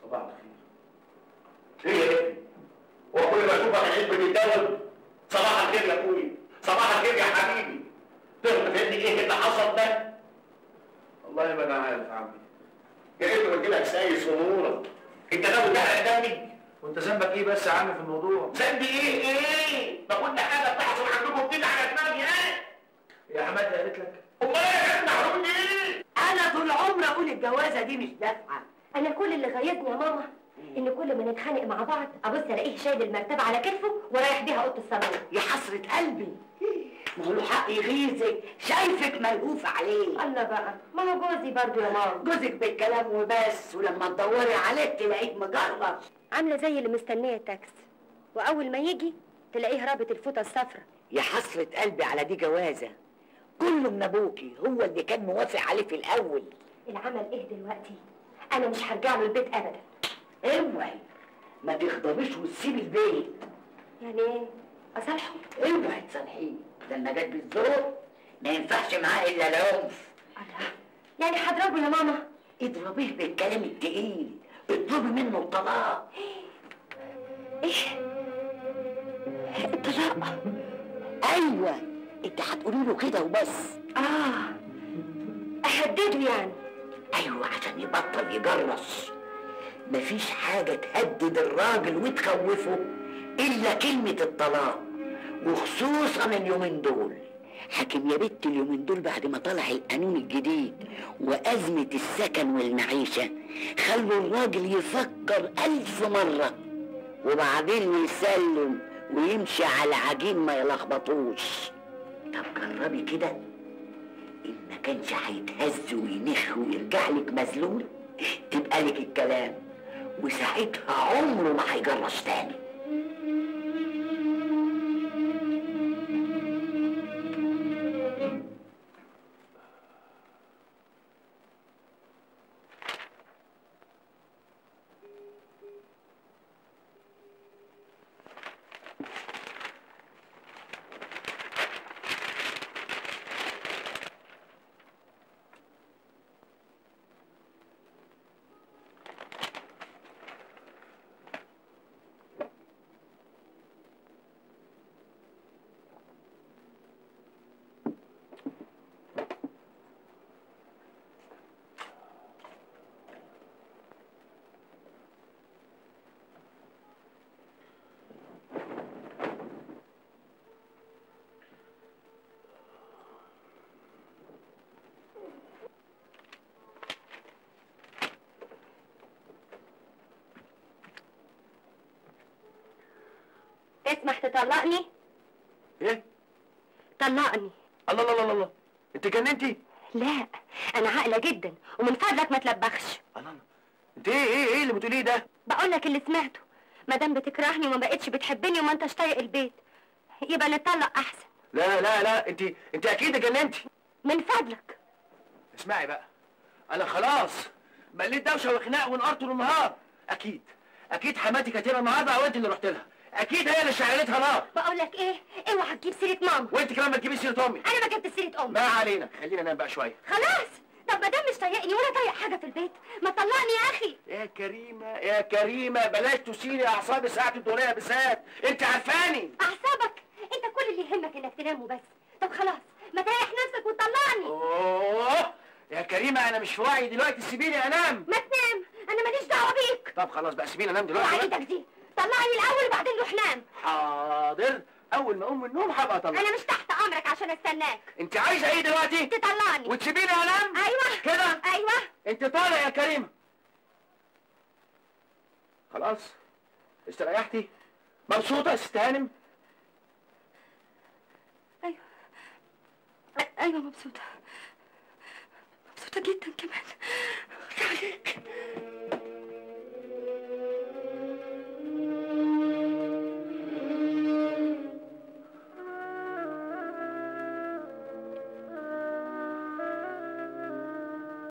صباح الخير ايه يا ابني هو كل ما اشوفك العيد بتتداول صباح الخير يا اخويا صباح الخير يا حبيبي تقدر تفهمني ايه اللي حصل ده والله ما انا عارف يا عمي يا ريت قلت لك سايس امورك انت ناوي تحرق دمي وانت ذنبك ايه بس يا عم في الموضوع ذنبي ايه ايه ده كل حاجه بتحصل عندكم كده على دماغي ايه يا حماد قالت لك امال ايه يا ابني هقول ايه انا طول عمري اقول الجوازه دي مش دافعه انا كل اللي غيظني يا ماما ان كل ما نتخانق مع بعض ابص الاقيه شايل المرتبه على كتفه ورايح بيها اوضه الصالون يا حسره قلبي ما هو له حق يغيظك شايفك ملهوف عليه الله بقى ما هو جوزي برضو يا ماما جوزك بالكلام وبس ولما تدوري عليه تلاقيك مجرب عامله زي اللي مستنيه تاكس واول ما يجي تلاقيه رابط الفوطه الصفرا يا حسرة قلبي على دي جوازة كله من ابوكي هو اللي كان موافق عليه في الاول العمل ايه دلوقتي انا مش هرجع له البيت ابدا اوعي ما تغضبيش وتسيبي البيت يعني ايه اصالحه اوعي تصالحيه لما جت بالذوق ما ينفعش معاه الا العنف الله يعني هضربه يا ماما اضربيه بالكلام التقيل اطلبي منه الطلاق ايه الطلاق ايوه انت هتقولي له كده وبس اه اهدده يعني ايوه عشان يبطل يجرس مفيش حاجه تهدد الراجل وتخوفه الا كلمه الطلاق وخصوصا اليومين دول حاكم يا بت اليومين دول بعد ما طلع القانون الجديد وأزمة السكن والمعيشة خلوا الراجل يفكر ألف مرة وبعدين يسلم ويمشي على عجين ما يلخبطوش طب جربي كده إن ما كانش هيتهز وينخ ويرجع لك مذلول تبقى لك الكلام وساعتها عمره ما هيجرش تاني تسمح تطلقني ايه طلقني الله الله الله الله انت جننتي لا انا عاقله جدا ومن فضلك ما تلبخش الله الله انت ايه ايه ايه اللي بتقوليه ده بقول لك اللي سمعته ما دام بتكرهني وما بقتش بتحبني وما انتش طايق البيت يبقى نتطلق احسن لا لا لا انت انت اكيد جننتي من فضلك اسمعي بقى انا خلاص مليت دوشه وخناق ونقار طول النهار اكيد اكيد حماتي كانت هنا النهارده او انت اللي رحت لها اكيد هي اللي شعلتها نار بقول لك ايه اوعى تجيب سيره ماما وانت كمان ما تجيبيش سيره امي انا ما جبت سيره امي ما علينا خلينا ننام بقى شويه خلاص طب ما دام مش طايقني ولا طايق حاجه في البيت ما تطلقني يا اخي يا كريمه يا كريمه بلاش تثيري اعصابي ساعه الدوريه بالذات انت عارفاني اعصابك انت كل اللي يهمك انك تنام وبس طب خلاص ما تريح نفسك وتطلعني اوه يا كريمه انا مش في وعي دلوقتي سيبيني انام ما تنام انا ماليش دعوه بيك طب خلاص بقى سيبيني انام دلوقتي بقى. وعيدك دي طلعني الاول وبعدين روح نام حاضر اول ما اقوم من النوم هبقى اطلع انا مش تحت امرك عشان استناك انت عايزه ايه دلوقتي تطلعني وتسيبيني انام ايوه كده ايوه انت طالع يا كريمه خلاص استريحتي مبسوطه يا ست هانم ايوه ايوه مبسوطه مبسوطه جدا كمان عليك